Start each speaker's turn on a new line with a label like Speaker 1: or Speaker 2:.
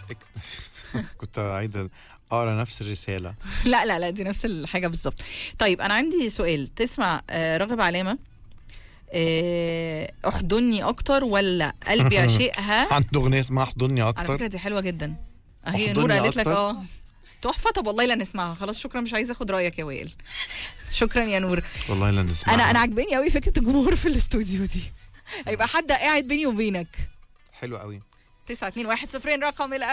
Speaker 1: كنت عايز اقرا نفس الرساله
Speaker 2: لا لا لا دي نفس الحاجه بالظبط طيب انا عندي سؤال تسمع آه، راغب علامه آه، احضني اكتر ولا قلبي عشقها
Speaker 1: عنده اغنيه اسمها احضني
Speaker 2: على
Speaker 1: اكتر
Speaker 2: فكره دي حلوه جدا اهي
Speaker 1: احضني
Speaker 2: نور قالت لك
Speaker 1: أكتر؟
Speaker 2: اه تحفه طب والله لا نسمعها خلاص شكرا مش عايزه اخد رايك يا وائل شكرا يا نور
Speaker 1: والله لا نسمع
Speaker 2: انا انا عجباني قوي فكره الجمهور في الاستوديو دي هيبقى حد قاعد بيني وبينك
Speaker 1: حلو قوي
Speaker 2: 9 2 1 0 رقم